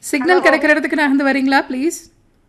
Signal கிடைக்கிற இடத்துக்கு நகர்ந்து வரீங்களா ப்ளீஸ்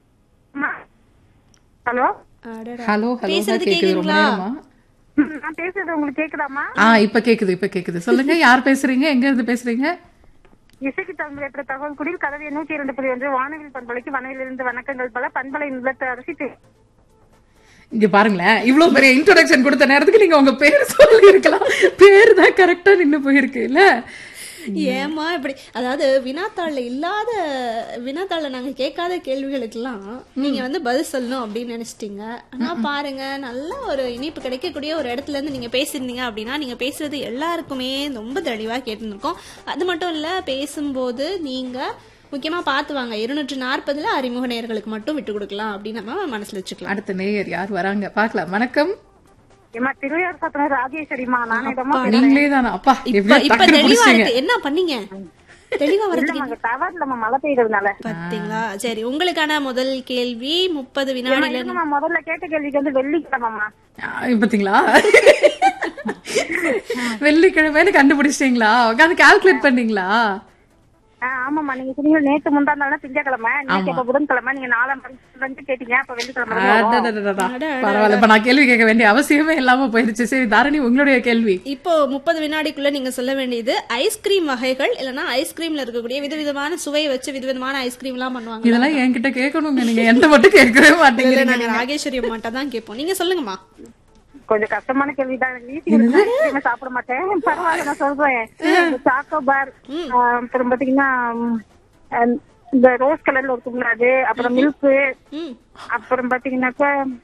ஹலோ அடடா. ஹலோ ஹலோ பேசுறது கேக்குது ரொம்ப கேக்குதுங்களா? நேரமா நான் பேசுறது உங்களுக்கு கேக்குதாமா ஆ இப்ப கேக்குது இப்ப கேக்குது சொல்லுங்க யார் பேசுறீங்க எங்க இருந்து பேசுறீங்க இசைக்கு தமிழ் ஏற்ற தகவல் குடியில் கதவை நூற்றி இரண்டு புள்ளி ஒன்று வானவில் பண்பலைக்கு வனவிலிருந்து வணக்கங்கள் பல பண்பலை நிலத்து அரசி பே- இங்க பாருங்களேன் இவ்வளவு பெரிய இன்ட்ரோடக்ஷன் கொடுத்த நேரத்துக்கு நீங்க உங்க பேர் சொல்லி இருக்கலாம் பேர் தான் கரெக்டா நின்னு போயிருக்கு இல்ல ஏமா இப்படி அதாவது வினாத்தாள்ல இல்லாத வினாத்தாள்ல நாங்க கேட்காத கேள்விகளுக்கெல்லாம் நீங்க வந்து பதில் சொல்லணும் அப்படின்னு நினைச்சிட்டீங்க ஆனா பாருங்க நல்ல ஒரு இனிப்பு கிடைக்கக்கூடிய ஒரு இடத்துல இருந்து நீங்க பேசியிருந்தீங்க அப்படின்னா நீங்க பேசுறது எல்லாருக்குமே ரொம்ப தெளிவா கேட்டுருக்கோம் அது மட்டும் இல்ல பேசும்போது நீங்க முக்கியமா பார்த்து வாங்க இருநூற்று நாற்பதுல அறிமுக நேயர்களுக்கு மட்டும் விட்டு கொடுக்கலாம் அப்படின்னு நம்ம மனசுல வச்சுக்கலாம் அடுத்த நேயர் யார் வராங்க பார்க்கலாம் வணக்கம் ஏம்மா திருவையார் சத்தனர் ராஜேஸ்வரிமா நான் இடமா நீங்களே தானா அப்பா இப்ப எப்படி இப்ப டக்குனு தெளிவா பிடிச்சீங்க இருக்கு என்ன பண்ணீங்க தெளிவா வரதுக்கு இல்லம்மா டவர் இல்லம்மா மழை பெய்யறதுனால பாத்தீங்களா சரி உங்களுக்கான முதல் கேள்வி முப்பது வினாடில இருங்கம்மா, முதல்ல கேட்ட கேள்விக்கு வந்து வெள்ளிக்கிழமைமா ஆ, பாத்தீங்களா வெள்ளிக்கிழமைன்னு கண்டுபிடிச்சிட்டீங்களா உட்காந்து கால்குலேட் பண்ணீங்களா ஆ, ஆமாம்மா நீங்க சொன்னீங்க நேத்து முந்தா நாள் திங்கக்கிழமை இன்னைக்கு இப்ப புதன்கிழமை நீங்க நாலாம் வந்து கேட்டீங்க அப்ப வெள்ளிக்கிழமை தான் வரும். அடடடடடா. பரவாயில்ல இப்ப நான் கேள்வி கேட்க வேண்டிய அவசியமே இல்லாம போயிருச்சு சரி தாரணி உங்களுடைய கேள்வி இப்போ முப்பது வினாடிக்குள்ள நீங்க சொல்ல வேண்டியது ஐஸ்கிரீம் வகைகள் இல்லனா ஐஸ்கிரீம்ல இருக்கக்கூடிய விதவிதமான சுவையை வச்சு விதவிதமான ஐஸ்கிரீம் எல்லாம் பண்ணுவாங்க இதெல்லாம் என்கிட்ட கேட்கணுங்க நீங்க எந்த மட்டும் கேட்கவே இல்ல, மாட்டேங்கிறீங்க நாங்க ராகேஸ்வரி அம்மாட்ட தான் கேட்போம் நீங்க சொல்லுங்கம்மா கொஞ்சம் கஷ்டமான கேள்விதான் வீட்டுக்கு இருக்கு, ஐஸ்கிரீம் சாப்பிட மாட்டேன் பரவாயில்ல நான் சொல்றேன் இந்த சாக்கோ பார் அப்புறம் பாத்தீங்கன்னா ம், அஹ், இந்த ரோஸ் கலர்ல இருக்கும்ல அது அப்புறம் மில்க் ம் அப்புறம் பாத்தீங்கன்னாக்கா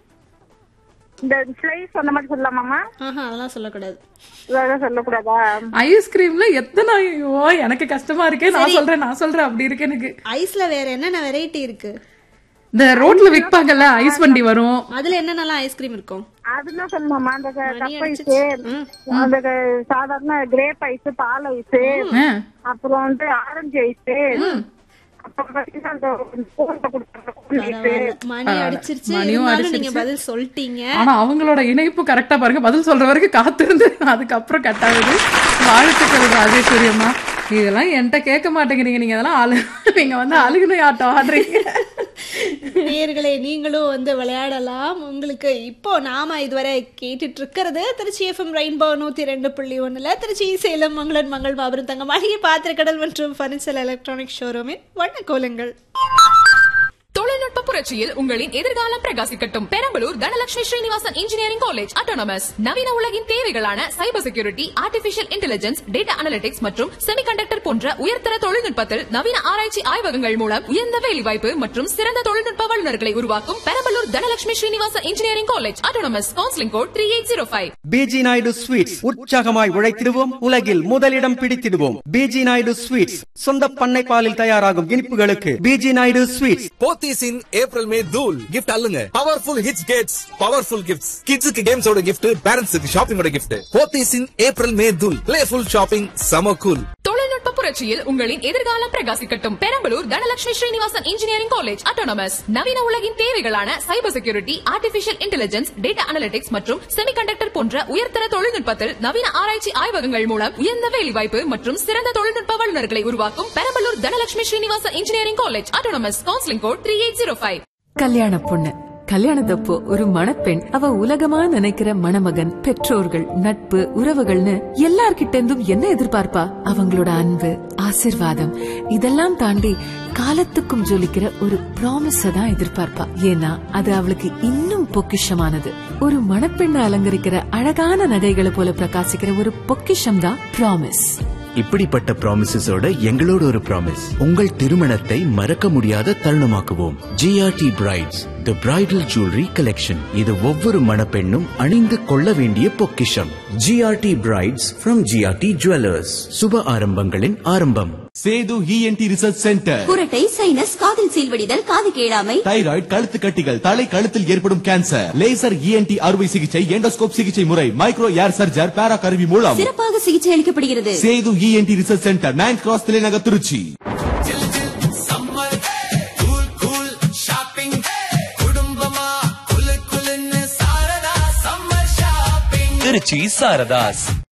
இந்த ஸ்லைஸ் அந்த மாதிரி சொல்லலாமாமா ஆஹா அதெல்லாம் சொல்லக்கூடாது இதெல்லாம் சொல்லக்கூடாதா ஐஸ்கிரீம்ல எத்தனை ஐயோ எனக்கு கஷ்டமா இருக்கே நான் சொல்றேன் நான் சொல்றேன் அப்படி இருக்கு எனக்கு ஐஸ்ல வேற என்னென்ன வெரைட்டி இருக்கு இந்த ரோட்ல விற்பாங்கல்ல ஐஸ் வண்டி வரும் அதுல என்னென்னலாம் ஐஸ்கிரீம் இருக்கும் அதெல்லாம் சொல்லலாமா அந்த கப் ஐஸ் அடிச்சிச்சு. அந்த க- சாதாரண கிரேப் ஐஸ் பால் ஐஸ் ஆ. அப்புறம் வந்து ஆரஞ்சு ஐஸ் அப்புறம் பாத்தீங்கன்னா அந்த கோன்ல கொடுக்குற கோன் ஐஸ் மணி அடிச்சிருச்சு மணியும் இருந்தாலும் நீங்க அடிச்சிருச்சு. பதில் சொல்லிட்டீங்க ஆனா அவங்களோட இணைப்பு கரெக்டா பாருங்க பதில் சொல்ற வரைக்கும் காத்திருந்து அதுக்கப்புறம் கட் ஆகுது வாழ்த்துக்கள் ராஜேஸ்வரி அம்மா இதெல்லாம் என்கிட்ட கேட்க மாட்டேங்கிறீங்க நீங்க அதெல்லாம் அழு நீங்க வந்து அழுகுன ஆட்டம் ஆடுறீங்க நேயர்களே நீங்களும் வந்து விளையாடலாம் உங்களுக்கு இப்போ நாம இதுவரை கேட்டுட்டு இருக்கிறது திருச்சி எஃப்எம் ரெயின்போ நூத்தி ரெண்டு புள்ளி ஒண்ணுல திருச்சி சேலம் மங்களன் மங்கள் பாபுரம் தங்க மளிகை பாத்திரக்கடல் மற்றும் பர்னிச்சர் எலக்ட்ரானிக் ஷோரூமின் வண்ண கோலங்கள் தொழில்நுட்ப புரட்சியில் உங்களின் எதிர்காலம் பிரகாசிக்கட்டும் Perambalur Dhanalakshmi Srinivasan engineering college autonomous நவீன உலகின் தேவைகளான cyber security artificial intelligence data analytics மற்றும் செமிகண்டக்டர் போன்ற உயர்தர தொழில்நுட்பத்தில் நவீன ஆராய்ச்சி ஆய்வகங்கள் மூலம் உயர்ந்த வேலைவாய்ப்பு மற்றும் சிறந்த தொழில்நுட்ப வல்லுநர்களை உருவாக்கும் Perambalur Dhanalakshmi Srinivasan engineering college autonomous counselling code three eight zero five PG Naidu sweets உற்சாகமாய் உழைத்திடுவோம் உலகில் முதலிடம் பிடித்திடுவோம் பிஜி நாயுடு ஸ்வீட்ஸ் சொந்த பண்ணை பாலில் தயாராகும் இனிப்புகளுக்கு PG Naidu sweets Pothys in April May தூல் கிஃப்ட் அல்லுங்க powerful hits gets powerful gifts கிட்ஸுக்கு கேம்ஸோட கிஃப்ட் பேரண்ட்ஸுக்கு ஷாப்பிங்கோட gift Pothys in April May தூல் பிளேஃபுல் ஷாப்பிங் சம கூல் தொழில்நுட்ப புரட்சியில் உங்களின் எதிர்காலம் பிரகாசிக்கட்டும் Perambalur Dhanalakshmi Srinivasan engineering college autonomous நவீன உலகின் தேவைகளான cyber security artificial intelligence data analytics மற்றும் செமிகண்டக்டர் போன்ற உயர்தர தொழில்நுட்பத்தில் நவீன ஆராய்ச்சி ஆய்வகங்கள் மூலம் உயர்ந்த வேலைவாய்ப்பு மற்றும் சிறந்த தொழில்நுட்ப வல்லுநர்களை உருவாக்கும் Perambalur Dhanalakshmi Srinivasan engineering college autonomous counselling code three eight zero five கல்யாண பொண்ணு கல்யாணத்தப்போ ஒரு மணப்பெண் அவ உலகமா நினைக்கிற மணமகன் பெற்றோர்கள் நட்பு உறவுகள்னு எல்லார்கிட்ட இருந்தும் என்ன எதிர்பார்ப்பா அவங்களோட அன்பு ஆசிர்வாதம் இதெல்லாம் தாண்டி காலத்துக்கும் ஜொலிக்கிற ஒரு ப்ராமிஸ தான் எதிர்பார்ப்பா ஏன்னா அது அவளுக்கு இன்னும் பொக்கிஷமானது ஒரு மணப்பெண்ணை அலங்கரிக்கிற அழகான நகைகளை போல பிரகாசிக்கிற ஒரு பொக்கிஷம் தான் ப்ராமிஸ் இப்படிப்பட்ட ப்ராமிசஸோட எங்களோட ஒரு ப்ராமிஸ் உங்கள் திருமணத்தை மறக்க முடியாத தருணமாக்குவோம் GRT brides the bridal jewellery collection இது ஒவ்வொரு மணப்பெண்ணும் அணிந்து கொள்ள வேண்டிய பொக்கிஷம் GRT brides from GRT jewellers சுப ஆரம்பங்களின் ஆரம்பம் சேது இஎன்டி ரிசர்ச் சென்டர் குரட்டை சைனஸ் காதில் சீல்வடிதல் காது கேளாமை தைராய்டு கழுத்து கட்டிகள் தலை கழுத்தில் ஏற்படும் கேன்சர் லேசர் இஎன்டி அறுவை சிகிச்சை எண்டோஸ்கோப் சிகிச்சை முறை மைக்ரோ ஏர் சர்ஜர் பேரா கருவி மூலம் சிறப்பாக சிகிச்சை அளிக்கப்படுகிறது Sethu ENT research centre nine cross தலைநகர் திருச்சி திருச்சி சாரதாஸ்